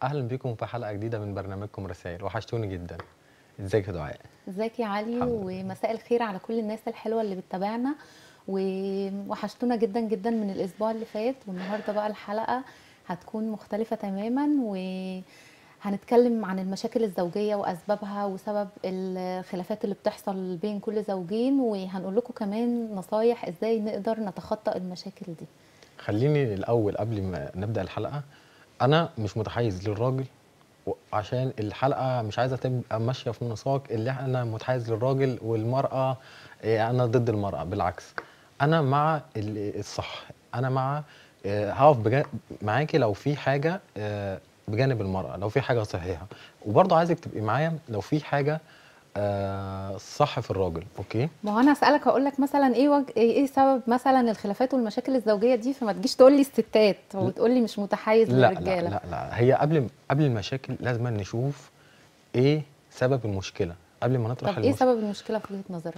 اهلا بيكم في حلقه جديده من برنامجكم رسائل وحشتوني جدا ازيك يا دعاء ازيك يا علي الحمد لله. ومساء الخير على كل الناس الحلوه اللي بتتابعنا ووحشتونا جدا جدا من الاسبوع اللي فات والنهارده بقى الحلقه هتكون مختلفه تماما وهنتكلم عن المشاكل الزوجيه واسبابها وسبب الخلافات اللي بتحصل بين كل زوجين وهنقول لكم كمان نصايح ازاي نقدر نتخطى المشاكل دي خليني الاول قبل ما نبدا الحلقه انا مش متحيز للراجل و- عشان الحلقه مش عايزه تبقى ماشيه في نطاق اللي انا متحيز للراجل والمراه إيه، انا ضد المراه بالعكس انا مع ال- الصح انا مع آه، هقف بجا- معاكي لو في حاجه آه، بجانب المراه لو في حاجه صحيحه وبرضه عايزك تبقي معايا لو في حاجه آه، صح في الراجل اوكي ما هو انا اسالك هقول لك مثلا ايه وج... ايه سبب مثلا الخلافات والمشاكل الزوجيه دي فما تجيش تقول لي الستات وتقول لي مش متحيز لا لا للرجاله لا لا هي قبل قبل المشاكل لازم نشوف ايه سبب المشكله قبل ما نطرح طب ايه المشكله سبب المشكله في وجهه نظرك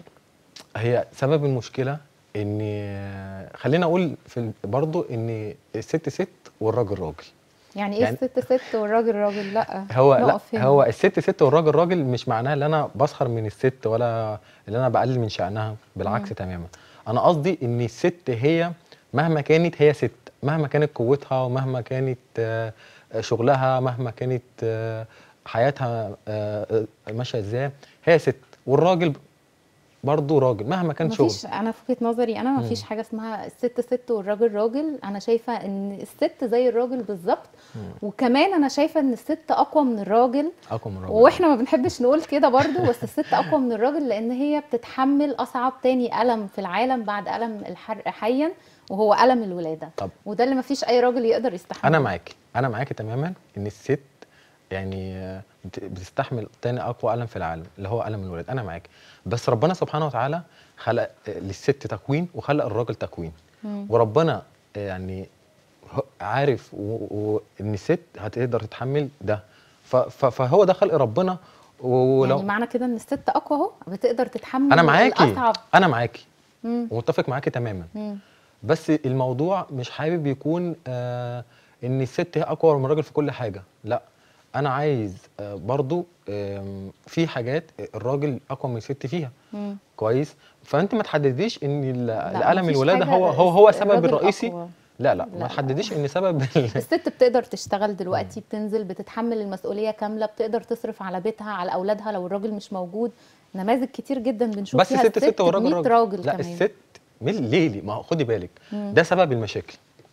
هي سبب المشكله ان خلينا اقول في ال- برضو ان الست ست والراجل راجل يعني ايه يعني- الست ست والراجل راجل لا هو لا نقف هنا. هو الست ست والراجل راجل مش معناه ان انا بسخر من الست ولا ان انا بقلل من شأنها بالعكس مم. تماما انا قصدي ان الست هي مهما كانت هي ست مهما كانت قوتها ومهما كانت آه، شغلها مهما كانت آه، حياتها آه، آه، ماشيه ازاي هي ست والراجل برضه راجل مهما كان شغل مفيش انا في وجهه نظري انا مفيش حاجه اسمها الست ست والراجل راجل انا شايفه ان الست زي الراجل بالظبط مم. وكمان انا شايفه ان الست اقوى من الراجل اقوى من الراجل واحنا ما بنحبش نقول كده برضو بس الست اقوى من الراجل لان هي بتتحمل اصعب تاني الم في العالم بعد الم الحرق حيا وهو الم الولاده طب وده اللي مفيش اي راجل يقدر يستحمله انا معاكي انا معاكي تماما ان الست يعني آه، بت- بتستحمل تاني اقوى الم في العالم اللي هو الم الولاد انا معاكي بس ربنا سبحانه وتعالى خلق آه، للست تكوين وخلق الراجل تكوين مم. وربنا آه، يعني هو عارف و- و- ان الست هتقدر تتحمل ده ف- ف- فهو ده خلق ربنا ولو يعني معنى كده ان الست اقوى اهو بتقدر تتحمل انا معاكي الاصعب انا معاكي مم. ومتفق معاكي تماما مم. بس الموضوع مش حابب يكون آه ان الست هي اقوى من الراجل في كل حاجه لا انا عايز آه برضو آم، في حاجات الراجل اقوى من الست فيها مم. كويس فانت ما تحدديش ان ال- لا، الالم مفيش الولاده حاجة هو هو هو السبب الراجل الرئيسي أقوى. لا لا لا، ما لا. تحدديش ان سبب ال- الست بتقدر تشتغل دلوقتي بتنزل بتتحمل المسؤوليه كامله بتقدر تصرف على بيتها على اولادها لو الراجل مش موجود نماذج كتير جدا بنشوف بس فيها ست ست والراجل ب 100 راجل راجل لا كمان الست من ليه ليه ما هو خدي بالك مم. ده سبب المشاكل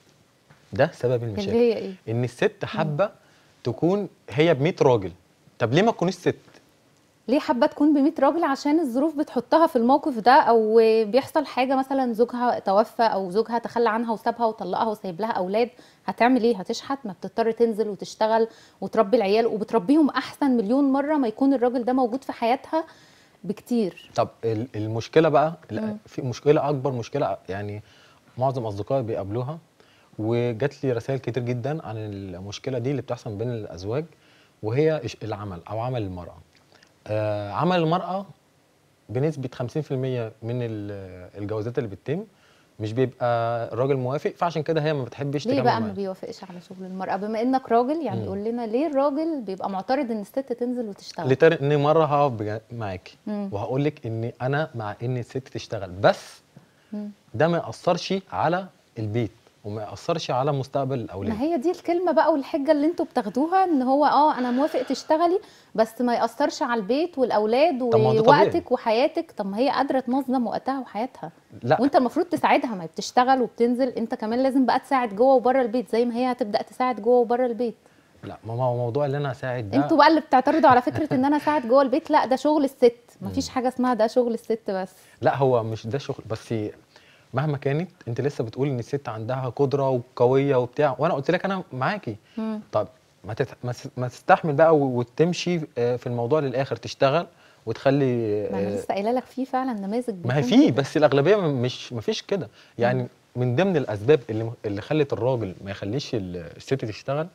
ده سبب اللي المشاكل هي ايه ان الست حابه تكون هي ب 100 راجل طب ليه ما تكونيش ست ليه حابه تكون ب 100 راجل عشان الظروف بتحطها في الموقف ده او بيحصل حاجه مثلا زوجها توفى او زوجها تخلى عنها وسابها وطلقها وسايب لها اولاد هتعمل ايه هتشحت ما بتضطر تنزل وتشتغل وتربي العيال وبتربيهم احسن مليون مره ما يكون الراجل ده موجود في حياتها بكتير طب ال- المشكله بقى لا، مم. في مشكله اكبر مشكله يعني معظم اصدقائي بيقابلوها وجات لي رسائل كتير جدا عن المشكله دي اللي بتحصل بين الازواج وهي إش- العمل او عمل المراه آه عمل المراه بنسبه 50% من ال- الجوازات اللي بتتم مش بيبقى الراجل موافق فعشان كده هي ما بتحبش ليه تكمل بقى ما معاه. بيوافقش على شغل المرأة بما انك راجل يعني مم. قول لنا ليه الراجل بيبقى معترض ان الست تنزل وتشتغل لتر ان مره هقف بجا- معاكي مم. وهقول لك ان انا مع ان الست تشتغل بس مم. ده ما ياثرش على البيت وما ياثرش على مستقبل الاولاد ما هي دي الكلمة بقى والحجة اللي انتوا بتاخدوها ان هو اه انا موافق تشتغلي بس ما يأثرش على البيت والاولاد طب ما هو ده طبيعي. ووقتك وحياتك طب ما هي قادرة تنظم وقتها وحياتها لا وانت المفروض تساعدها ما هي بتشتغل وبتنزل انت كمان لازم بقى تساعد جوه وبره البيت زي ما هي هتبدأ تساعد جوه وبره البيت لا ما هو موضوع اللي انا اساعد ده انتوا بقى اللي بتعترضوا على فكرة ان انا اساعد جوه البيت لا ده شغل الست مفيش حاجة اسمها ده شغل الست بس لا هو مش ده شغل بس مهما كانت انت لسه بتقول ان الست عندها قدره وقويه وبتاع وانا قلت لك انا معاكي مم. طب ما تت... ما تس- ما تستحمل بقى و- وتمشي آه، في الموضوع للاخر تشتغل وتخلي ما انا آه، لسه قايله لك في فعلا نماذج ما هي بتكون في كده. بس الاغلبيه م- مش ما فيش كده يعني من ضمن الاسباب اللي اللي خلت الراجل ما يخليش ال- الست تشتغل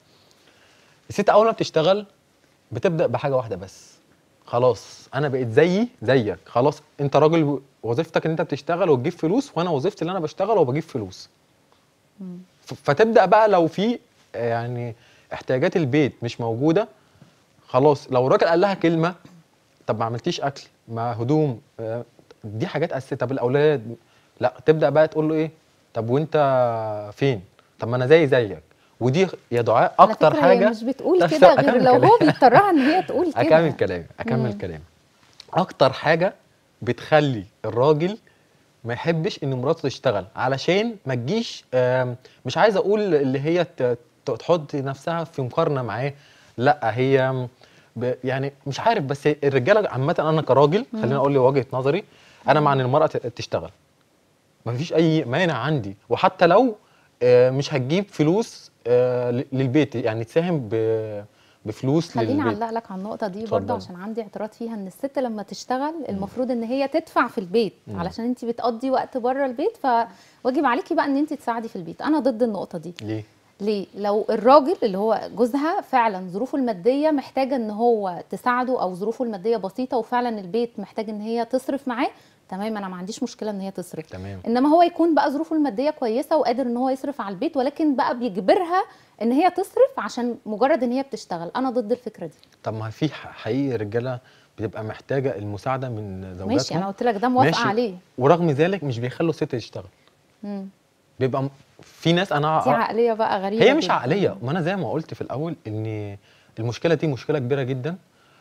الست اول ما بتشتغل بتبدا بحاجه واحده بس خلاص انا بقيت زيي زيك خلاص انت راجل وظيفتك ان انت بتشتغل وتجيب فلوس وانا وظيفتي ان انا بشتغل وبجيب فلوس مم. ف- فتبدا بقى لو في آه، يعني احتياجات البيت مش موجوده خلاص لو الراجل قال لها كلمه طب ما عملتيش اكل ما هدوم آه، دي حاجات اساسيه طب الاولاد لا تبدا بقى تقول له ايه طب وانت فين طب ما انا زي زيك ودي يا دعاء على اكتر فكرة هي حاجه مش بتقول بس كده غير أكمل لو هو كلام. بيضطرها ان هي تقول كده اكمل كلامي اكمل مم. كلامي اكتر حاجه بتخلي الراجل ما يحبش ان مراته تشتغل علشان ما تجيش آم، مش عايز اقول اللي هي ت- ت- تحط نفسها في مقارنه معاه لا هي ب- يعني مش عارف بس الرجاله عامه انا كراجل خليني اقول لي وجهه نظري انا مع ان المراه ت- تشتغل ما فيش اي مانع عندي وحتى لو آه، مش هتجيب فلوس آه، ل- للبيت يعني تساهم ب- بفلوس خليني للبيت اعلق لك على النقطه دي اتفضل. برضه عشان عندي اعتراض فيها ان الست لما تشتغل المفروض ان هي تدفع في البيت مم. علشان انت بتقضي وقت بره البيت فواجب عليكي بقى ان انت تساعدي في البيت انا ضد النقطه دي ليه ليه لو الراجل اللي هو جوزها فعلا ظروفه الماديه محتاجه ان هو تساعده او ظروفه الماديه بسيطه وفعلا البيت محتاج ان هي تصرف معاه تمام انا ما عنديش مشكله ان هي تصرف تمام انما هو يكون بقى ظروفه الماديه كويسه وقادر ان هو يصرف على البيت ولكن بقى بيجبرها ان هي تصرف عشان مجرد ان هي بتشتغل انا ضد الفكره دي طب ما في ح- حقيقي رجاله بتبقى محتاجه المساعده من زوجاتهم ماشي انا قلت لك ده موافقه ماشي. عليه ورغم ذلك مش بيخلوا الست تشتغل مم. بيبقى م- في ناس انا دي عقليه بقى غريبه هي مش جداً. عقليه ما انا زي ما قلت في الاول ان المشكله دي مشكله كبيره جدا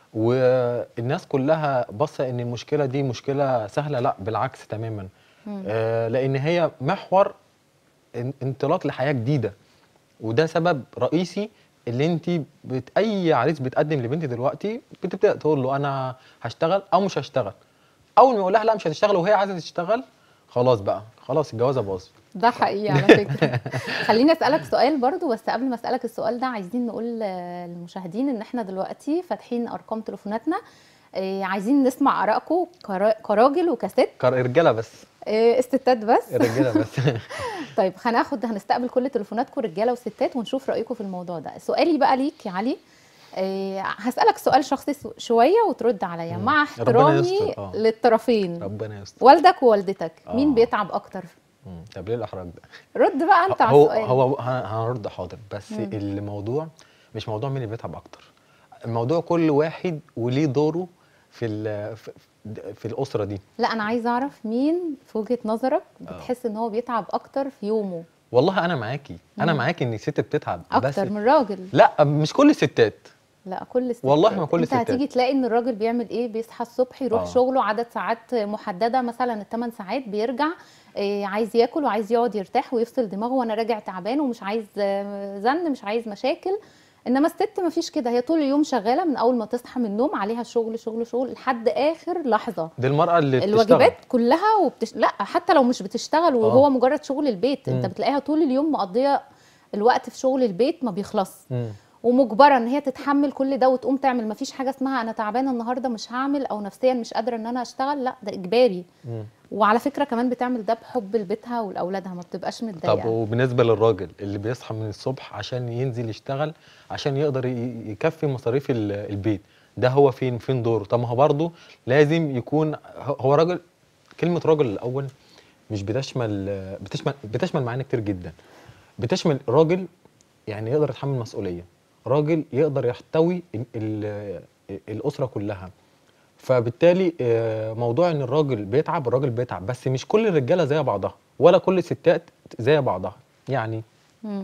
والناس كلها باصه ان المشكله دي مشكله سهله لا بالعكس تماما مم. آه لان هي محور ان- انطلاق لحياه جديده وده سبب رئيسي اللي انت بت... اي عريس بتقدم لبنتي دلوقتي بتبدا تقول له انا هشتغل او مش هشتغل اول ما يقول لها لا مش هتشتغل وهي عايزه تشتغل خلاص بقى خلاص الجوازه باظ ده حقيقي على فكره خليني اسالك سؤال برضو بس قبل ما اسالك السؤال ده عايزين نقول آه، للمشاهدين ان احنا دلوقتي فاتحين ارقام تليفوناتنا آه، عايزين نسمع ارائكم كرا- كراجل وكست رجاله بس آه، الستات بس الرجاله بس طيب هناخد هنستقبل كل تليفوناتكم رجاله وستات ونشوف رايكم في الموضوع ده سؤالي بقى ليك يا علي آه، هسالك سؤال شخصي سو- شويه وترد عليا مم. مع ربنا احترامي يستر، آه. للطرفين ربنا يستر والدك ووالدتك مين آه. بيتعب اكتر مم. طب ليه الاحراج ده رد بقى انت على هو السؤال هو هن- هنرد حاضر بس مم. الموضوع مش موضوع مين اللي بيتعب اكتر الموضوع كل واحد وليه دوره في ال- في, في الاسره دي لا انا عايزه اعرف مين في وجهه نظرك آه. بتحس ان هو بيتعب اكتر في يومه والله انا معاكي انا مم. معاكي ان الست بتتعب بس اكتر من راجل لا مش كل الستات لا كل الستات والله ما كل انت الستات. هتيجي تلاقي ان الراجل بيعمل ايه بيصحى الصبح يروح آه. شغله عدد ساعات محدده مثلا الثمان ساعات بيرجع إيه عايز ياكل وعايز يقعد يرتاح ويفصل دماغه وانا راجع تعبان ومش عايز آه، زن مش عايز مشاكل انما الست ما فيش كده هي طول اليوم شغاله من اول ما تصحى من النوم عليها شغل شغل شغل لحد اخر لحظه دي المراه اللي بتشتغل الواجبات كلها وبتش... لا حتى لو مش بتشتغل وهو آه. مجرد شغل البيت انت مم. بتلاقيها طول اليوم مقضيه الوقت في شغل البيت ما بيخلص مم. ومجبره ان هي تتحمل كل ده وتقوم تعمل ما فيش حاجه اسمها انا تعبانه النهارده مش هعمل او نفسيا مش قادره ان انا اشتغل لا ده اجباري مم. وعلى فكره كمان بتعمل ده بحب لبيتها ولاولادها ما بتبقاش طب متضايقه وبالنسبه للراجل اللي بيصحى من الصبح عشان ينزل يشتغل عشان يقدر ي- يكفي مصاريف ال- البيت ده هو فين فين دوره طب ما هو برضه لازم يكون هو- هو راجل كلمه راجل الاول مش بتشمل بتشمل بتشمل معاني كتير جدا بتشمل راجل يعني يقدر يتحمل مسؤوليه راجل يقدر يحتوي ال- ال- الاسره كلها فبالتالي آه، موضوع ان الراجل بيتعب الراجل بيتعب بس مش كل الرجاله زي بعضها ولا كل الستات زي بعضها يعني مم.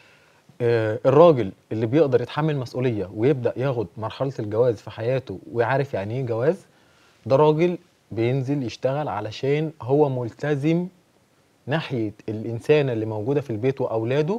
آه، الراجل اللي بيقدر يتحمل مسؤوليه ويبدا ياخد مرحله الجواز في حياته ويعرف يعني ايه جواز ده راجل بينزل يشتغل علشان هو ملتزم ناحيه الانسانه اللي موجوده في البيت واولاده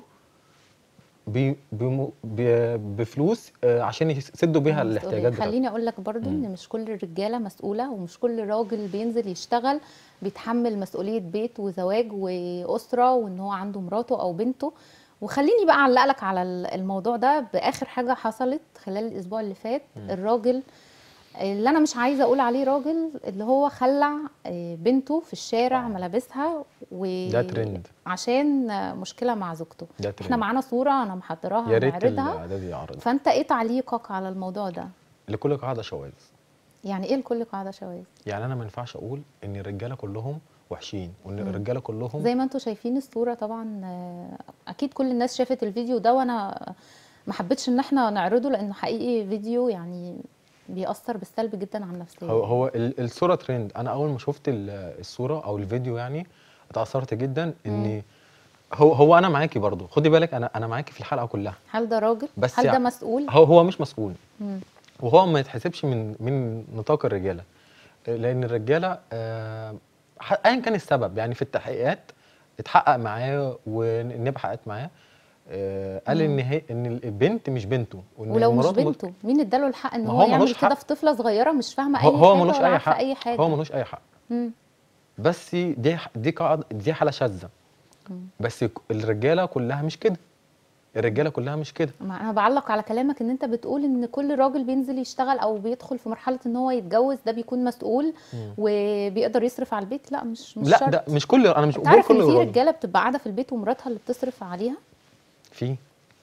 بي بمو- ب- بفلوس آه، عشان يسدوا بيها مسؤولية. الاحتياجات بتاعتهم خليني اقول لك برضو مم. ان مش كل الرجاله مسؤوله ومش كل راجل بينزل يشتغل بيتحمل مسؤوليه بيت وزواج واسره وان هو عنده مراته او بنته وخليني بقى اعلق لك على ال- الموضوع ده باخر حاجه حصلت خلال الاسبوع اللي فات مم. الراجل اللي انا مش عايزه اقول عليه راجل اللي هو خلع آه، بنته في الشارع آه. ملابسها و ده ترند عشان آه، مشكله مع زوجته ده ترند احنا معانا صوره انا محضراها يا ريت هنعرضها الاعداد يعرض فانت ايه تعليقك على الموضوع ده لكل قاعده شواذ يعني ايه لكل قاعده شواذ يعني انا ما ينفعش اقول ان الرجاله كلهم وحشين وان مم. الرجاله كلهم زي ما انتم شايفين الصوره طبعا آه، اكيد كل الناس شافت الفيديو ده وانا ما حبيتش ان احنا نعرضه لانه حقيقي فيديو يعني بيأثر بالسلب جدا على النفسيه هو هو ال- الصوره ترند انا اول ما شفت ال- الصوره او الفيديو يعني اتاثرت جدا ان هو هو انا معاكي برضو خدي بالك انا انا معاكي في الحلقه كلها هل ده راجل بس هل ده يعني- مسؤول هو هو مش مسؤول مم. وهو ما يتحسبش من من نطاق الرجاله لان الرجاله آه، ح- ايا كان السبب يعني في التحقيقات اتحقق معاه والنيابه حققت معاه آه، قال مم. ان هي ان البنت مش بنته وان ولو مش مراته بنته مين اداله الحق ان ما هو, هو يعمل ملوش كده حق. في طفله صغيره مش فاهمه اي هو هو حاجه ملوش ولا اي عارفه حق اي حاجه هو ملوش اي حق مم. بس دي دي قاعده دي حاله شاذه مم. بس ك- الرجاله كلها مش كده الرجاله كلها مش كده ما انا بعلق على كلامك ان انت بتقول ان كل راجل بينزل يشتغل او بيدخل في مرحله ان هو يتجوز ده بيكون مسؤول مم. وبيقدر يصرف على البيت لا مش مش لا شرط ده مش كل انا مش انت بقول عارف ان كل في الراجل رجاله بتبقى قاعده في البيت ومراتها اللي بتصرف عليها في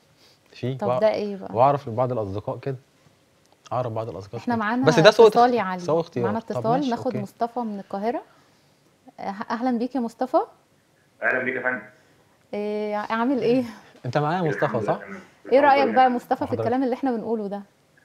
في طب وأع- ده ايه بقى واعرف بعض الاصدقاء كده اعرف بعض الاصدقاء احنا كده. معانا بس ده سوء اتصال يا علي سوء اختيار معانا طب اتصال ماشي، ناخد أوكي. مصطفى من القاهره اه- اهلا بيك يا مصطفى اهلا بيك يا فندم إيه عامل ايه انت معايا مصطفى الحمد صح لله تمام. ايه رايك الحمد بقى يا لله. مصطفى في حضرتك. الكلام اللي احنا بنقوله ده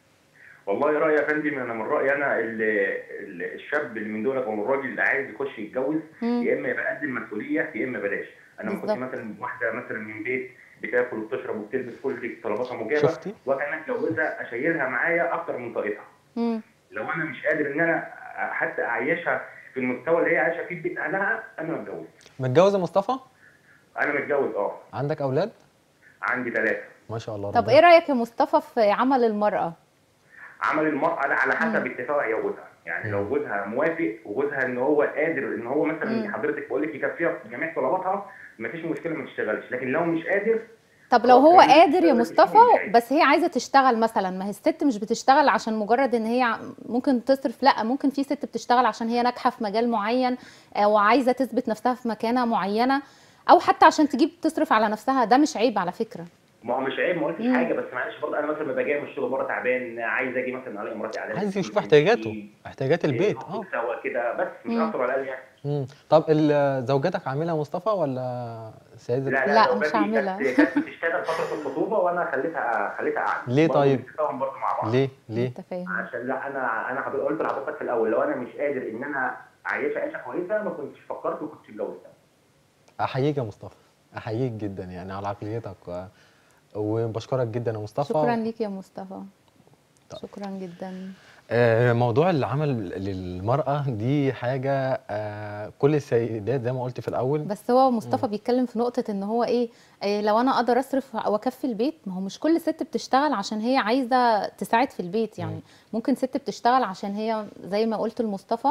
والله رايي يا فندم انا من رايي انا ال- ال- الشاب اللي من دول او الراجل اللي عايز يخش يتجوز مم. يا اما يبقى قد المسؤوليه يا اما بلاش انا ما كنت بالظبط. مثلا واحده مثلا من بيت بتاكل وبتشرب وبتلبس كل طلباتها مجابه شفتي؟ وانا اتجوزها اشيلها معايا اكتر من طاقتها مم. لو انا مش قادر ان انا حتى اعيشها في المستوى اللي هي عايشه فيه في بيت اهلها انا متجوز متجوز يا مصطفى انا متجوز اه عندك اولاد عندي ثلاثه ما شاء الله طب ربنا- ايه رايك يا مصطفى في عمل المراه عمل المرأة ده على حسب مم. اتفاق هي وجوزها يعني لو مم. جوزها موافق وجوزها ان هو قادر ان هو مثلا مم. حضرتك بقول لك يكفيها جميع طلباتها مفيش مشكله ما تشتغلش لكن لو مش قادر طب لو خلاص هو يعني قادر يا مش مصطفى مهم. بس هي عايزه تشتغل مثلا ما هي الست مش بتشتغل عشان مجرد ان هي ع- ممكن تصرف لا ممكن في ست بتشتغل عشان هي ناجحه في مجال معين او عايزه تثبت نفسها في مكانه معينه او حتى عشان تجيب تصرف على نفسها ده مش عيب على فكره ما هو مش عيب ما قلتش مم. حاجه بس معلش برضه انا مثلا ببقى جاي من الشغل بره تعبان عايز اجي مثلا الاقي مراتي قاعده عايز في يشوف البيت، احتياجاته احتياجات البيت نخرج اه سوا كده بس مش مم. اكتر ولا اقل يعني مم. طب ال- زوجتك عاملها مصطفى ولا سيدة لا لا، لا, مش زوجتي هعملها. كانت كانت بتشتغل فتره الخطوبه وانا خليتها خليتها قاعده ليه برضه طيب؟ بنتفاهم برضه مع بعض ليه ليه انت فاهم عشان لا انا انا حضرتك قلت لحضرتك في الاول لو انا مش قادر ان انا اعيشها عيشه كويسه ما كنتش فكرت وكنتش اتجوزتها احييك يا مصطفى احييك جدا يعني على عقليتك و... وبشكرك جدا يا مصطفى شكرا ليك يا مصطفى طيب. شكرا جدا آه، موضوع العمل للمرأة دي حاجة آه، كل السيدات زي ما قلت في الأول بس هو مصطفى بيتكلم في نقطة ان هو ايه, إيه لو انا اقدر اصرف واكفي البيت ما هو مش كل ست بتشتغل عشان هي عايزة تساعد في البيت يعني مم. ممكن ست بتشتغل عشان هي زي ما قلت لمصطفى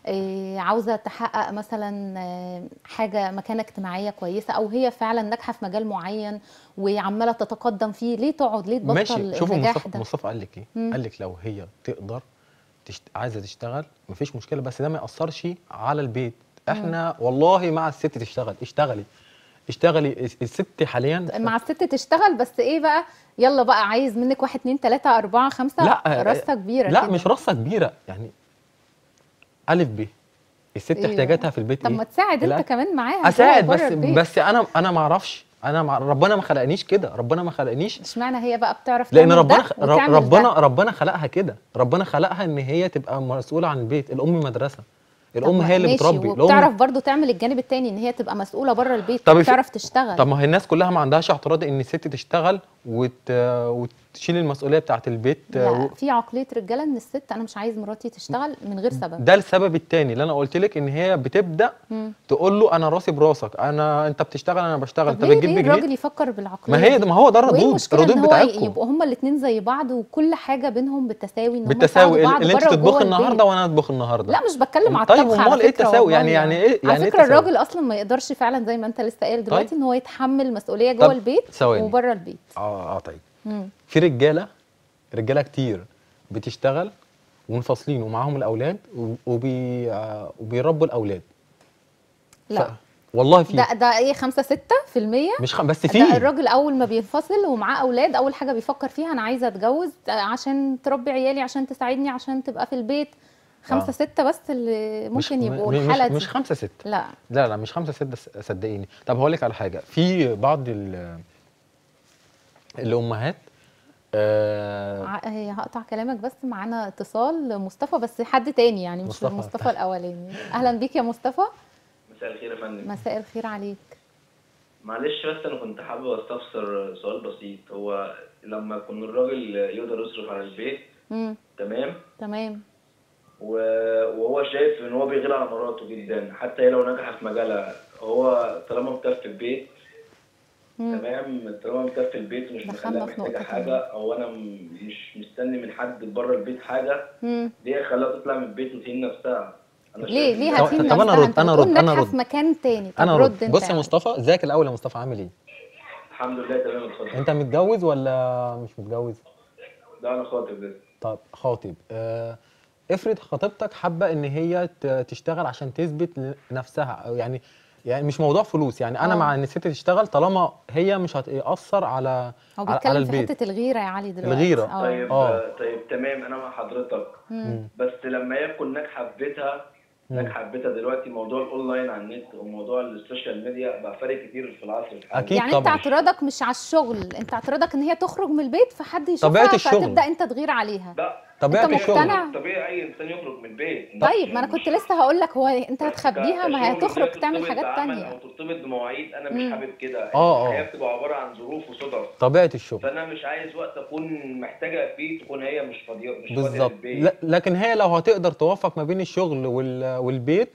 إيه عاوزة تحقق مثلا آه، حاجة مكانة اجتماعية كويسة او هي فعلا ناجحة في مجال معين وعمالة تتقدم فيه ليه تقعد ليه تبطل ماشي شوفوا النجاح مصطفى ده مصطفى قال لك ايه مم. قال لك لو هي تقدر تشت... عايزه تشتغل مفيش مشكله بس ده ما ياثرش على البيت احنا والله مع الست تشتغل اشتغلي اشتغلي الس- الست حاليا مع الست تشتغل بس ايه بقى يلا بقى عايز منك واحد اتنين تلاتة اربعة خمسة لا، راسة كبيرة لا كده. مش رصه كبيره يعني الف ب الست أيوة. احتياجاتها في البيت طب ايه ما تساعد انت الأكل. كمان معاها اساعد جوه بس بره البيت. بس انا انا ما اعرفش انا مع ربنا ما خلقنيش كده ربنا ما خلقنيش اشمعنى هي بقى بتعرف لان تعمل ربنا ده خ- وتعمل ربنا ده؟ ربنا خلقها كده ربنا خلقها ان هي تبقى مسؤوله عن البيت الام مدرسه طب الام ما- هي اللي ماشي، بتربي وبتعرف برضو تعمل الجانب التاني ان هي تبقى مسؤوله بره البيت طب في- بتعرف تشتغل طب ما هي الناس كلها ما عندهاش اعتراض ان الست تشتغل وت... وتشيل المسؤوليه بتاعه البيت لا و... في عقليه رجاله ان الست انا مش عايز مراتي تشتغل من غير سبب ده السبب التاني اللي انا قلت لك ان هي بتبدا مم. تقول له انا راسي براسك انا انت بتشتغل انا بشتغل طب انت ليه, بتجيب ليه بجنيه الراجل يفكر بالعقليه ما هي دي؟ ده ما هو ده وايه الردود المشكله ان الردود هو بتاعتكم يبقوا هما الاثنين زي بعض وكل حاجه بينهم بالتساوي ان هما بالتساوي يساعدوا بعض اللي انت بره تطبخي وجوه النهارده البيت. وانا اطبخ النهارده لا مش بتكلم على طيب الطبخ امال على ايه فكره التساوي والله يعني يعني ايه يعني على ايه فكره التساوي؟ الراجل اصلا ما يقدرش فعلا زي ما انت لسه قايل دلوقتي طيب. ان هو يتحمل مسؤوليه جوه طب البيت ثواني. وبره البيت اه اه طيب مم. في رجاله رجاله كتير بتشتغل ومنفصلين ومعاهم الاولاد و- وبي آه وبيربوا الاولاد لا ف... والله في ده ده ايه 5 6 في المية مش خ... بس ده في الراجل اول ما بينفصل ومعاه اولاد اول حاجه بيفكر فيها انا عايزه اتجوز عشان تربي عيالي عشان تساعدني عشان تبقى في البيت خمسة آه. ستة بس اللي مش ممكن يبقوا م- مش الحالة دي مش خمسة ستة لا لا لا مش خمسة ستة س- صدقيني طب هقول لك على حاجة في بعض ال- الأمهات آه ع- آه، هقطع كلامك بس معانا اتصال مصطفى بس حد تاني يعني مش مصطفى. مصطفى الاولاني اهلا بيك يا مصطفى مساء الخير يا فندم مساء الخير عليك معلش بس انا كنت حابب استفسر سؤال بسيط هو لما يكون الراجل يقدر يصرف على البيت امم تمام تمام و- وهو شايف ان هو بيغير على مراته جدا حتى هي لو نجحت في مجالها هو طالما مكفي البيت مم. تمام طالما مكفي البيت ومش دخلنا مخليها في محتاجه نقطة حاجه او انا م- مش مستني من حد بره البيت حاجه مم. دي خلاها تطلع من البيت وتهين نفسها انا ليه شايف ليه إن- طب- هتهين طب أنا نفسها؟ أرد، انت أنا بتقول أرد، أنا ناجحة أرد. في مكان تاني طب انا رد رد انت بص يا يعني. مصطفى ازيك الاول يا مصطفى عامل ايه الحمد لله تمام اتفضل انت متجوز ولا مش متجوز ده انا خاطب لسه طب خاطب آه افرض خطيبتك حابه ان هي ت- تشتغل عشان تثبت لنفسها أو يعني يعني مش موضوع فلوس يعني انا آه. مع ان الست تشتغل طالما هي مش هتاثر على هو على, على بيتكلم في البيت حتة الغيرة يا علي دلوقتي الغيرة. اه. طيب آه. طيب تمام انا مع حضرتك مم. بس لما هي تكون ناجحه في بيتها مم. ناجحه في بيتها دلوقتي موضوع الاونلاين على النت وموضوع السوشيال ميديا بقى فارق كتير في العصر الحالي أكيد. يعني انت طبعا. اعتراضك مش على الشغل انت اعتراضك ان هي تخرج من البيت فحد يشوفها طبيعة الشغل. فتبدا انت تغير عليها لا طبيعه أنت الشغل مقتنع؟ طبيعي اي انسان يخرج من البيت طيب ما انا كنت لسه هقول لك هو انت هتخبيها ما هي كشغل هتخرج كده تعمل ترتبط حاجات بعمل تانية او ترتبط بمواعيد انا مم. مش حابب كده آه، آه. الحياه بتبقى عباره عن ظروف وصدف طبيعه الشغل فانا مش عايز وقت اكون محتاجه فيه تكون هي مش فاضيه مش فاضيه بالظبط للبيت لا- لكن هي لو هتقدر توفق ما بين الشغل وال- والبيت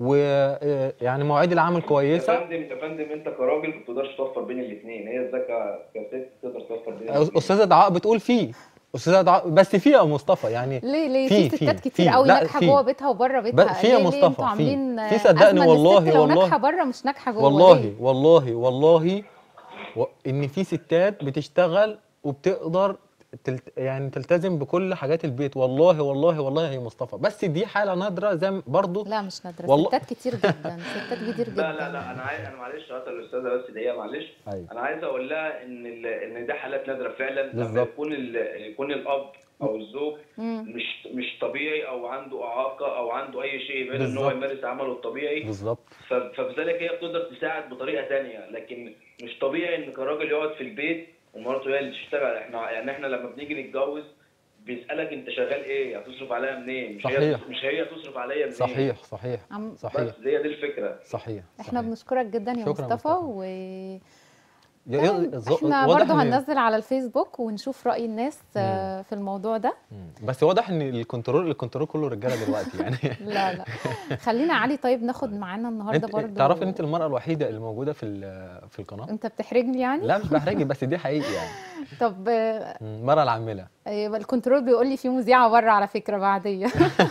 ويعني مواعيد العمل يا كويسه فندم يا فندم انت كراجل ما بتقدرش توفر بين الاثنين هي ازاي ك- كست تقدر توفر بين الاثنين استاذه دعاء بتقول فيه استاذه دعاء بس في يا مصطفى يعني ليه ليه في- في في- ستات في. كتير قوي لا، ناجحه في. جوه بيتها وبره بيتها في يا ليه- ليه مصطفى، انتوا في. عاملين في آه، صدقني أزمة إن والله- الست لو والله. ناجحه بره مش ناجحه جوه والله ليه؟ والله والله و... ان في ستات بتشتغل وبتقدر تلت... يعني تلتزم بكل حاجات البيت والله والله والله يا مصطفى بس دي حاله نادره زي ما- برضو لا مش نادره والله- ستات كتير جدا ستات كتير جدا لا لا لا انا عايز انا معلش هقطع الاستاذه بس دقيقه معلش ايوه انا عايز اقول لها ان ال... ان ده حالات نادره فعلا لما بالظبط. يكون ال... يكون الاب او الزوج مم. مش مش طبيعي او عنده اعاقه او عنده اي شيء يبعد ان هو بالظبط. يمارس عمله الطبيعي بالظبط ف- فبذلك هي بتقدر تساعد بطريقه تانية لكن مش طبيعي ان كراجل يقعد في البيت ومراته هي اللي تشتغل احنا يعني احنا لما بنيجي نتجوز بيسالك انت شغال ايه هتصرف عليها منين مش هي صحيح. مش هي تصرف عليا منين صحيح صحيح عم- صحيح بس هي دي الفكره صحيح احنا صحيح. بنشكرك جدا يا شكراً مصطفى مصطفى. و ي- ي- ز- احنا واضح برضو إن- هننزل على الفيسبوك ونشوف راي الناس آه، في الموضوع ده مم. بس واضح ان الكنترول الكنترول كله رجاله دلوقتي يعني لا لا خلينا علي طيب ناخد معانا النهارده انت برضو تعرفي ان انت المراه الوحيده اللي موجوده في ال- في القناه انت بتحرجني يعني لا مش بحرجك بس دي حقيقي يعني طب آه، مم. المراه العامله آه، الكنترول بيقول لي في مذيعه بره على فكره بعديه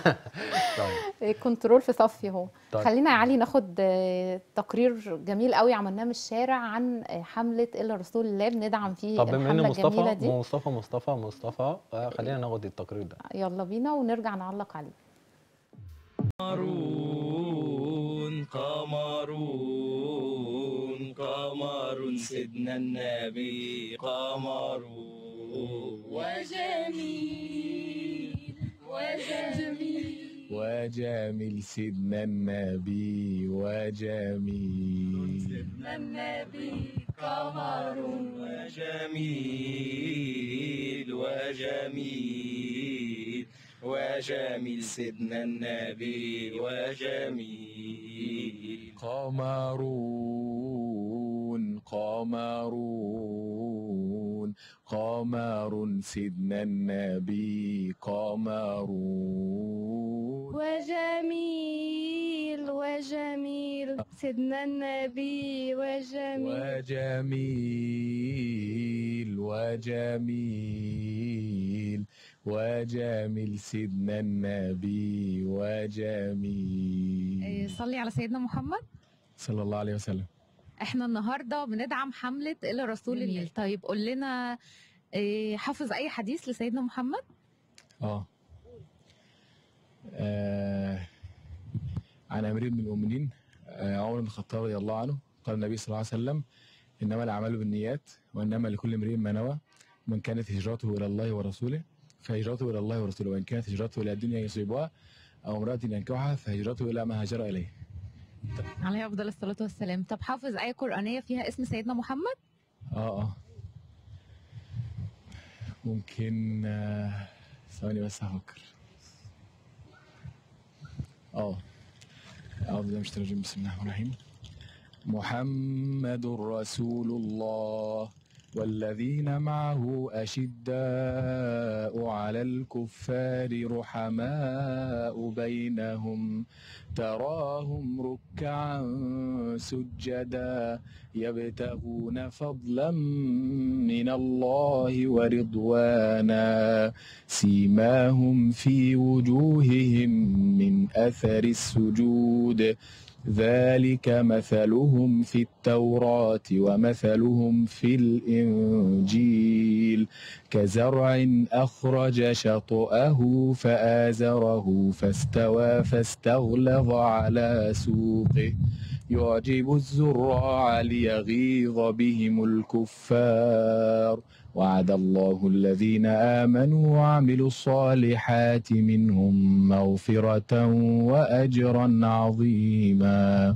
طيب الكنترول في صفي اهو طيب. خلينا يا علي ناخد آه، تقرير جميل قوي عملناه من الشارع عن آه، حمله الا رسول الله بندعم فيه طب بما ان الحمله الجميله مصطفى دي مصطفى مصطفى مصطفى آه خلينا ناخد التقرير ده يلا بينا ونرجع نعلق عليه قمرون قمرون قمر سيدنا النبي قمرون وجميل وجميل وجميل سيدنا النبي وجميل سيدنا النبي قمر وجميل وجميل وجميل سيدنا النبي وجميل قمرون قمرون قمر سيدنا النبي قمرون وجميل وجميل سيدنا النبي وجميل وجميل وجميل وجميل سيدنا النبي وجميل صلي على سيدنا محمد صلى الله عليه وسلم احنا النهارده بندعم حمله الى رسول الله طيب قول لنا إيه، حافظ اي حديث لسيدنا محمد اه آه، عن امير بن المؤمنين آه، عمر بن الخطاب رضي الله عنه قال النبي صلى الله عليه وسلم انما الاعمال بالنيات وانما لكل امرئ ما نوى من كانت هجرته الى الله ورسوله فهجرته الى الله ورسوله وان كانت هجرته الى الدنيا يصيبها او امراه ينكحها فهجرته الى ما هاجر اليه عليه افضل الصلاه والسلام طب حافظ ايه قرانيه فيها اسم سيدنا محمد اه اه ممكن آه، ثواني بس هفكر اه أعوذ بالله من الشيطان الرجيم بسم الله الرحمن الرحيم محمد رسول الله والذين معه أشداء على الكفار رحماء بينهم تراهم ركعا سجدا يبتغون فضلا من الله ورضوانا سيماهم في وجوههم من أثر السجود ذلك مثلهم في التوراة ومثلهم في الإنجيل كزرع أخرج شطأه فآزره فاستوى فاستغلظ على سوقه يعجب الزراع ليغيظ بهم الكفار وعد الله الذين آمنوا وعملوا الصالحات منهم مغفرة وأجرا عظيما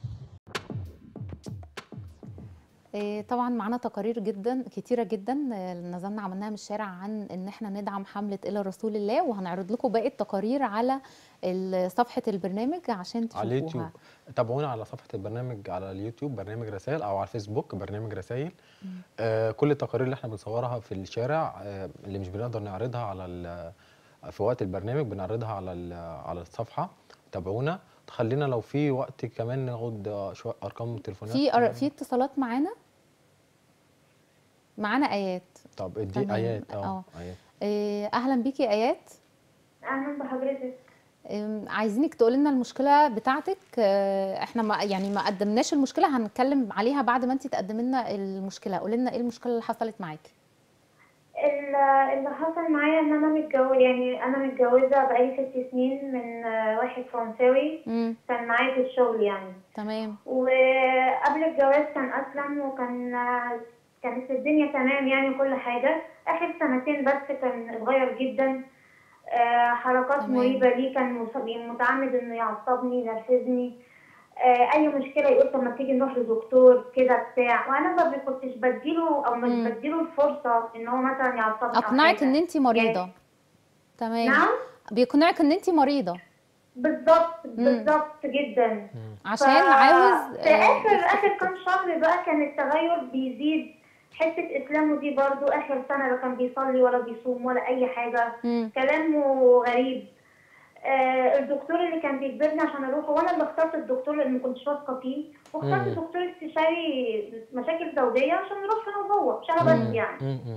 إيه، طبعا معانا تقارير جدا كتيره جدا آه، نزلنا عملناها من الشارع عن ان احنا ندعم حمله الى رسول الله وهنعرض لكم باقي التقارير على ال- صفحه البرنامج عشان تشوفوها على اليوتيوب تابعونا على صفحه البرنامج على اليوتيوب برنامج رسائل او على الفيسبوك برنامج رسائل آه كل التقارير اللي احنا بنصورها في الشارع آه اللي مش بنقدر نعرضها على ال- في وقت البرنامج بنعرضها على ال- على الصفحه تابعونا خلينا لو في وقت كمان ناخد آه، شويه ارقام تليفونات في أر- في اتصالات معانا معانا ايات طب ادي تمام. ايات اه آه. ايات إيه، اهلا بيكي ايات اهلا بحضرتك أم، عايزينك تقولي لنا المشكله بتاعتك آه، احنا ما يعني ما قدمناش المشكله هنتكلم عليها بعد ما انت تقدمي لنا المشكله قولي لنا ايه المشكله اللي حصلت معاكي ال- اللي حصل معايا ان انا متجوزه يعني انا متجوزه بقالي ست سنين من آه، واحد فرنساوي امم كان معايا في الشغل يعني تمام وقبل الجواز كان اسلم وكان آه، كانت الدنيا تمام يعني كل حاجه اخر سنتين بس كان اتغير جدا آه، حركات تمام. مريبه ليه كان مص- متعمد انه يعصبني ينرفزني آه، اي مشكله يقول طب ما تيجي نروح لدكتور كده بتاع وانا ما كنتش بديله او مم. مش بديله الفرصه ان هو مثلا يعصبني أو اقنعك حاجة. ان انت مريضه تمام نعم بيقنعك ان انت مريضه بالظبط بالظبط جدا عشان ف- عاوز في آه، اخر اخر كام شهر بقى كان التغير بيزيد حته اسلامه دي برضو اخر سنه لا كان بيصلي ولا بيصوم ولا اي حاجه مم. كلامه غريب آه الدكتور اللي كان بيجبرني عشان اروح وانا اللي اخترت الدكتور لان ما كنتش واثقه فيه واخترت مم. دكتور استشاري مشاكل زوجيه عشان نروح انا وهو مش انا بس يعني مم، مم.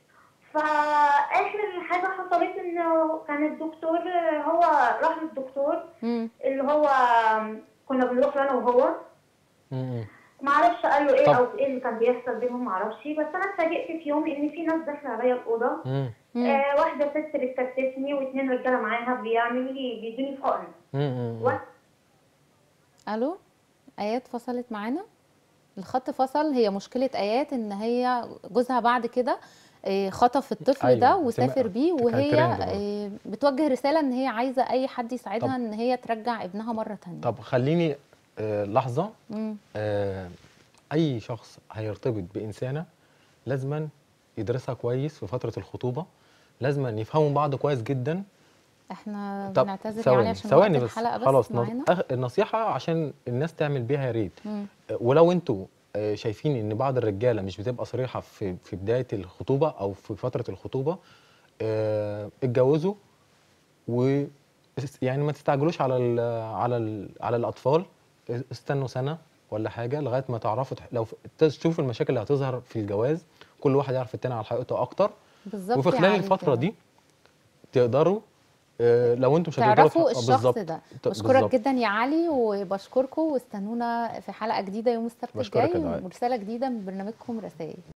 فاخر حاجه حصلت انه كان الدكتور هو راح للدكتور مم. اللي هو كنا بنروح له انا وهو مم. ما اعرفش قال له ايه طب. او ايه اللي كان بيحصل بينهم ما اعرفش بس انا اتفاجئت في يوم ان في ناس داخله عليا الاوضه مم. مم. آه واحده ست بتكتفني واثنين رجاله معاها بيعملوا لي بيدوني حقن مم. و- الو ايات فصلت معانا الخط فصل هي مشكله ايات ان هي جوزها بعد كده آه، خطف الطفل أيوة، ده سمع- وسافر بيه كان وهي ترند برضه. آه، بتوجه رساله ان هي عايزه اي حد يساعدها طب. ان هي ترجع ابنها مره تانية طب خليني آه لحظه مم. آه، اي شخص هيرتبط بانسانه لازما يدرسها كويس في فتره الخطوبه لازما يفهموا بعض كويس جدا احنا طب بنعتذر يعني ثواني عشان ثواني وقت بس الحلقه بس خلاص نص- معانا أخ- النصيحه عشان الناس تعمل بيها يا ريت مم. آه، ولو انتوا آه، شايفين ان بعض الرجاله مش بتبقى صريحه في في بدايه الخطوبه او في فتره الخطوبه آه، اتجوزوا و يعني ما تستعجلوش على ال على ال على الاطفال استنوا سنه ولا حاجه لغايه ما تعرفوا تح- لو تشوفوا المشاكل اللي هتظهر في الجواز كل واحد يعرف التاني على حقيقته اكتر بالظبط وفي يا خلال علي الفتره كده. دي تقدروا آه، لو انتوا مش هتقدروا تعرفوا تح- الشخص بالظبط. ده ت- بشكرك بالظبط. جدا يا علي وبشكركم واستنونا في حلقه جديده يوم السبت بشكرك الجاي يا دعاء. ورساله جديده من برنامجكم رسائل